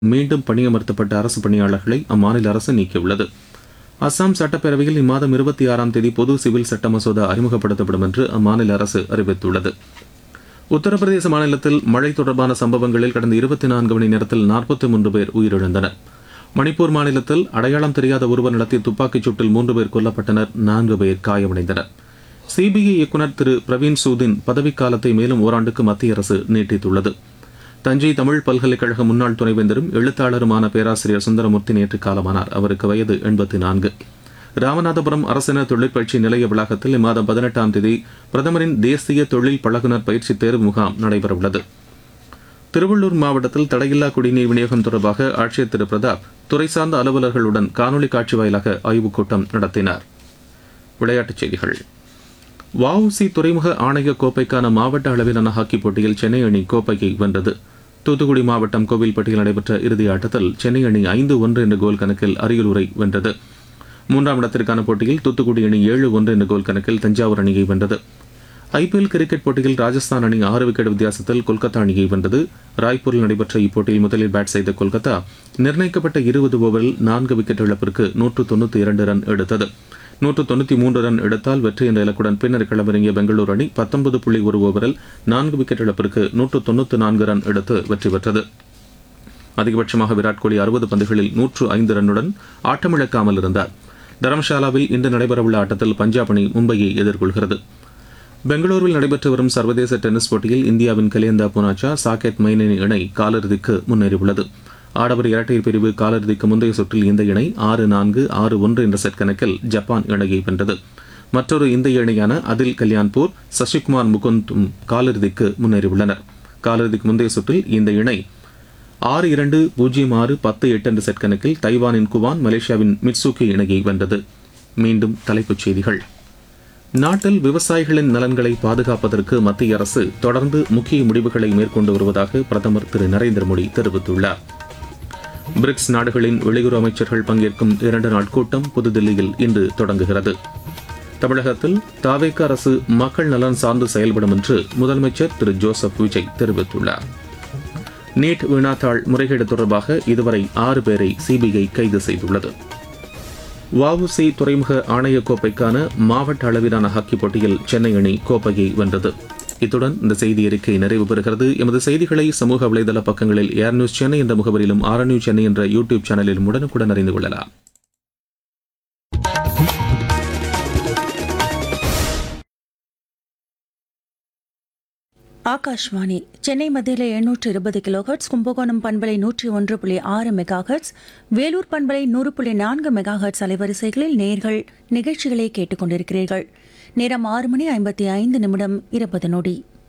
மீண்டும் பணியமர்த்தப்பட்ட அரசு பணியாளர்களை அம்மாநில அரசு நீக்கியுள்ளது அஸ்ஸாம் சட்டப்பேரவையில் இம்மாதம் இருபத்தி ஆறாம் தேதி பொது சிவில் சட்ட மசோதா அறிமுகப்படுத்தப்படும் என்று அம்மாநில அரசு அறிவித்துள்ளது உத்தரப்பிரதேச மாநிலத்தில் மழை தொடர்பான சம்பவங்களில் கடந்த இருபத்தி நான்கு மணி நேரத்தில் நாற்பத்தி மூன்று பேர் உயிரிழந்தனர் மணிப்பூர் மாநிலத்தில் அடையாளம் தெரியாத ஒருவர் நடத்திய துப்பாக்கிச் சூட்டில் மூன்று பேர் கொல்லப்பட்டனர் நான்கு பேர் காயமடைந்தனர் சிபிஐ இயக்குநர் திரு பிரவீன் சூதின் பதவிக்காலத்தை மேலும் ஓராண்டுக்கு மத்திய அரசு நீட்டித்துள்ளது தஞ்சை தமிழ் பல்கலைக்கழக முன்னாள் துணைவேந்தரும் எழுத்தாளருமான பேராசிரியர் சுந்தரமூர்த்தி நேற்று காலமானார் அவருக்கு வயது எண்பத்தி நான்கு ராமநாதபுரம் அரசினர் தொழிற்பயிற்சி நிலைய வளாகத்தில் இம்மாதம் பதினெட்டாம் தேதி பிரதமரின் தேசிய தொழில் பழகுனர் பயிற்சி தேர்வு முகாம் நடைபெறவுள்ளது திருவள்ளூர் மாவட்டத்தில் தடையில்லா குடிநீர் விநியோகம் தொடர்பாக ஆட்சியர் திரு பிரதாப் துறை சார்ந்த அலுவலர்களுடன் காணொலி காட்சி வாயிலாக ஆய்வுக் கூட்டம் நடத்தினார் விளையாட்டுச் செய்திகள் வஉசி துறைமுக ஆணைய கோப்பைக்கான மாவட்ட அளவிலான ஹாக்கி போட்டியில் சென்னை அணி கோப்பையை வென்றது தூத்துக்குடி மாவட்டம் கோவில்பட்டியில் நடைபெற்ற இறுதி ஆட்டத்தில் சென்னை அணி ஐந்து ஒன்று என்ற கோல் கணக்கில் அரியலூரை வென்றது மூன்றாம் இடத்திற்கான போட்டியில் தூத்துக்குடி அணி ஏழு ஒன்று என்ற கோல் கணக்கில் தஞ்சாவூர் அணியை வென்றது ஐபிஎல் கிரிக்கெட் போட்டியில் ராஜஸ்தான் அணி ஆறு விக்கெட் வித்தியாசத்தில் கொல்கத்தா அணியை வென்றது ராய்ப்பூரில் நடைபெற்ற இப்போட்டியில் முதலில் பேட் செய்த கொல்கத்தா நிர்ணயிக்கப்பட்ட இருபது ஓவரில் நான்கு விக்கெட் இழப்பிற்கு நூற்று தொண்ணூற்றி இரண்டு ரன் எடுத்தது நூற்று தொண்ணூற்றி மூன்று ரன் எடுத்தால் வெற்றி என்ற இலக்குடன் பின்னர் களமிறங்கிய பெங்களூரு அணி பத்தொன்பது புள்ளி ஒரு ஓவரில் நான்கு விக்கெட் இழப்பிற்கு நூற்று தொண்ணூற்றி நான்கு ரன் எடுத்து வெற்றி பெற்றது அதிகபட்சமாக விராட் கோலி அறுபது பந்துகளில் நூற்று ஐந்து ரன்னுடன் ஆட்டமிழக்காமல் இருந்தார் தரம்ஷாலாவில் இன்று நடைபெறவுள்ள ஆட்டத்தில் பஞ்சாப் அணி மும்பையை எதிர்கொள்கிறது பெங்களூருவில் நடைபெற்று வரும் சர்வதேச டென்னிஸ் போட்டியில் இந்தியாவின் கலியந்தா புனாச்சா சாகேத் மைனேனி இணை காலிறுதிக்கு முன்னேறியுள்ளது ஆடவர் இரட்டையர் பிரிவு காலிறுதிக்கு முந்தைய சுற்றில் இந்த இணை ஆறு நான்கு ஆறு ஒன்று என்ற செட் கணக்கில் ஜப்பான் இணையை வென்றது மற்றொரு இந்திய இணையான அதில் கல்யாண்பூர் சசிகுமார் முகுந்தும் காலிறுதிக்கு முன்னேறியுள்ளனர் காலிறுதிக்கு முந்தைய சுற்றில் இந்த இணை ஆறு இரண்டு பூஜ்ஜியம் ஆறு பத்து எட்டு என்ற செட் கணக்கில் தைவானின் குவான் மலேசியாவின் மிட்சுகி இணையை வென்றது மீண்டும் தலைப்புச் செய்திகள் நாட்டில் விவசாயிகளின் நலன்களை பாதுகாப்பதற்கு மத்திய அரசு தொடர்ந்து முக்கிய முடிவுகளை மேற்கொண்டு வருவதாக பிரதமர் திரு நரேந்திர மோடி தெரிவித்துள்ளார் பிரிக்ஸ் நாடுகளின் வெளியுறவு அமைச்சர்கள் பங்கேற்கும் இரண்டு நாள் கூட்டம் புதுதில்லியில் இன்று தொடங்குகிறது தமிழகத்தில் தாவேக அரசு மக்கள் நலன் சார்ந்து செயல்படும் என்று முதலமைச்சர் திரு ஜோசப் விஜய் தெரிவித்துள்ளார் நீட் வினாத்தாள் முறைகேடு தொடர்பாக இதுவரை ஆறு பேரை சிபிஐ கைது செய்துள்ளது வஉசி துறைமுக ஆணைய கோப்பைக்கான மாவட்ட அளவிலான ஹாக்கி போட்டியில் சென்னை அணி கோப்பையை வென்றது இத்துடன் இந்த செய்தி அறிக்கை நிறைவு பெறுகிறது எமது செய்திகளை சமூக வலைதள பக்கங்களில் ஏர் நியூஸ் சென்னை என்ற முகவரியிலும் ஆர் நியூஸ் சென்னை என்ற யூடியூப் சேனலிலும் உடனுக்குடன் அறிந்து கொள்ளலாம் ஆகாஷ்வாணி சென்னை மத்தியில் எழுநூற்று இருபது கிலோஹெர்ட்ஸ் கும்பகோணம் பண்பலை நூற்றி ஒன்று புள்ளி ஆறு மெகாஹெர்ட்ஸ் வேலூர் பண்பலை நூறு புள்ளி நான்கு மெகாஹெர்ட்ஸ் அலைவரிசைகளில் நேர்கள் நிகழ்ச்சிகளை கேட்டுக்கொண்டிருக்கிறீர்கள் நேரம் ஆறு மணி ஐம்பத்தி ஐந்து நிமிடம் இருபது நொடி